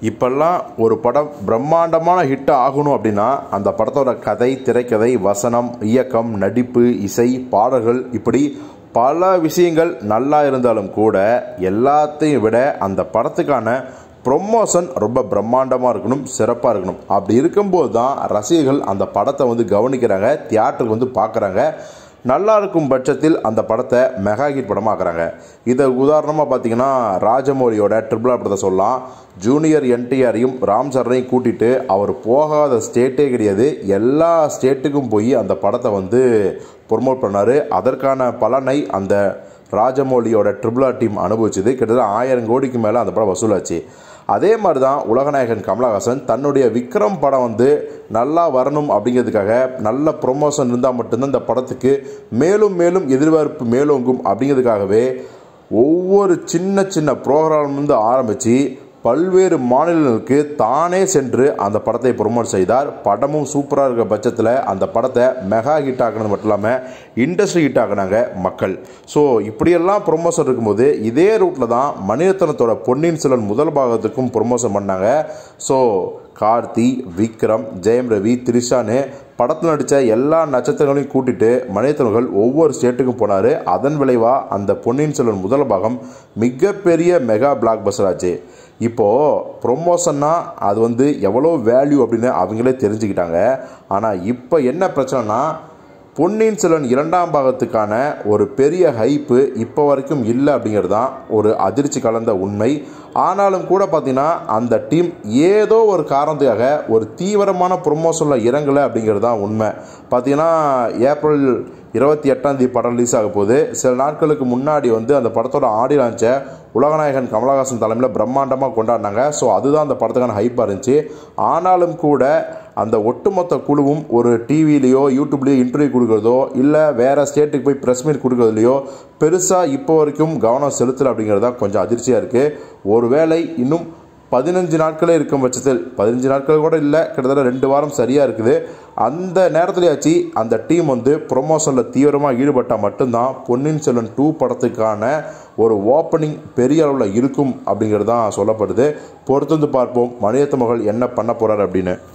இப்பெல்லாம் ஒரு படம் பிரம்மாண்டமான ஹிட் ஆகணும் அப்படின்னா அந்த படத்தோட கதை திரைக்கதை வசனம் இயக்கம் நடிப்பு இசை பாடல்கள் இப்படி பல விஷயங்கள் நல்லா இருந்தாலும் கூட எல்லாத்தையும் விட அந்த படத்துக்கான ப்ரொமோஷன் ரொம்ப பிரம்மாண்டமாக இருக்கணும் சிறப்பாக இருக்கணும் அப்படி இருக்கும்போது தான் ரசிகர்கள் அந்த படத்தை வந்து கவனிக்கிறாங்க தியேட்டருக்கு வந்து பார்க்குறாங்க நல்லா இருக்கும் பட்சத்தில் அந்த படத்தை மெகா ஹிட் படமாக்குறாங்க இதை உதாரணமாக பார்த்தீங்கன்னா ராஜமௌலியோட ட்ரிபிள் படத்தை சொல்லலாம் ஜூனியர் என்டிஆரையும் ராம் சரணையும் கூட்டிட்டு அவர் போகாத ஸ்டேட்டே கிடையாது எல்லா ஸ்டேட்டுக்கும் போய் அந்த படத்தை வந்து ப்ரொமோட் பண்ணார் அதற்கான பலனை அந்த ராஜமௌலியோட ட்ரிபிள் ஆர் டீம் அனுபவிச்சது கிட்டத்தட்ட ஆயிரம் கோடிக்கு மேலே அந்த படம் வசூலாச்சு அதே மாதிரி தான் உலகநாயகன் கமலஹாசன் தன்னுடைய விக்ரம் படம் வந்து நல்லா வரணும் அப்படிங்கிறதுக்காக நல்ல ப்ரொமோஷன் இருந்தால் மட்டும்தான் இந்த படத்துக்கு மேலும் மேலும் எதிர்பார்ப்பு மேலோங்கும் அப்படிங்கிறதுக்காகவே ஒவ்வொரு சின்ன சின்ன ப்ரோக்ராம் வந்து ஆரம்பித்து பல்வேறு மாநிலங்களுக்கு தானே சென்று அந்த படத்தை ப்ரொமோட் செய்தார் படமும் சூப்பராக இருக்க பட்சத்தில் அந்த படத்தை மெகா ஹிட் ஆக்கினது மட்டும் இல்லாமல் இண்டஸ்ட்ரி ஹிட் ஆக்கினாங்க மக்கள் ஸோ இப்படியெல்லாம் ப்ரொமோஷன் இருக்கும்போது இதே ரூட்டில் தான் மணிரத்னத்தோட பொன்னியின் செல்வன் முதல் பாகத்துக்கும் ப்ரொமோஷன் பண்ணாங்க ஸோ கார்த்தி விக்ரம் ஜெயம் ரவி த்ரிஷான்னு படத்தில் நடித்த எல்லா நட்சத்திரங்களையும் கூட்டிட்டு மணிரத்னர்கள் ஒவ்வொரு ஸ்டேட்டுக்கும் போனார் அதன் விளைவாக அந்த பொன்னியின் செல்வன் முதல் பாகம் மிகப்பெரிய மெகா பிளாக் பஸ்டர் ஆச்சு இப்போது ப்ரொமோஷன்னா அது வந்து எவ்வளோ வேல்யூ அப்படின்னு அவங்களே தெரிஞ்சுக்கிட்டாங்க ஆனால் இப்போ என்ன பிரச்சனைனா பொன்னியின் செல்வன் இரண்டாம் பாகத்துக்கான ஒரு பெரிய ஹைப்பு இப்போ வரைக்கும் இல்லை அப்படிங்கிறது தான் ஒரு அதிர்ச்சி கலந்த உண்மை ஆனாலும் கூட பார்த்தீங்கன்னா அந்த டீம் ஏதோ ஒரு காரணத்துக்காக ஒரு தீவிரமான ப்ரொமோஷனில் இறங்கலை அப்படிங்கிறது தான் உண்மை பார்த்தீங்கன்னா ஏப்ரல் இருபத்தி எட்டாம் தேதி படம் ரிலீஸ் ஆக போகுது சில நாட்களுக்கு முன்னாடி வந்து அந்த படத்தோட ஆடி லான்ச்சை உலகநாயகன் கமலஹாசன் தலைமையில் பிரம்மாண்டமாக கொண்டாடினாங்க ஸோ அதுதான் அந்த படத்துக்கான ஹைப்பாக இருந்துச்சு ஆனாலும் கூட அந்த ஒட்டுமொத்த குழுவும் ஒரு டிவிலேயோ யூடியூப்லேயோ இன்டர்வியூ கொடுக்குறதோ இல்லை வேறு ஸ்டேட்டுக்கு போய் ப்ரெஸ் மீட் கொடுக்குறதுலையோ பெருசாக இப்போ வரைக்கும் கவனம் செலுத்தலை அப்படிங்கிறது தான் கொஞ்சம் அதிர்ச்சியாக இருக்குது ஒருவேளை இன்னும் பதினஞ்சு நாட்களே இருக்கும் பட்சத்தில் பதினஞ்சு நாட்கள் கூட இல்லை கிட்டத்தட்ட ரெண்டு வாரம் சரியாக இருக்குது அந்த நேரத்துலையாச்சு அந்த டீம் வந்து ப்ரொமோஷனில் தீவிரமாக ஈடுபட்டால் மட்டும்தான் பொன்னியின் செல்வன் டூ படத்துக்கான ஒரு ஓப்பனிங் பெரிய அளவில் இருக்கும் அப்படிங்கிறது தான் சொல்லப்படுது பொறுத்து வந்து பார்ப்போம் மணியத்த மகள் என்ன பண்ண போகிறார் அப்படின்னு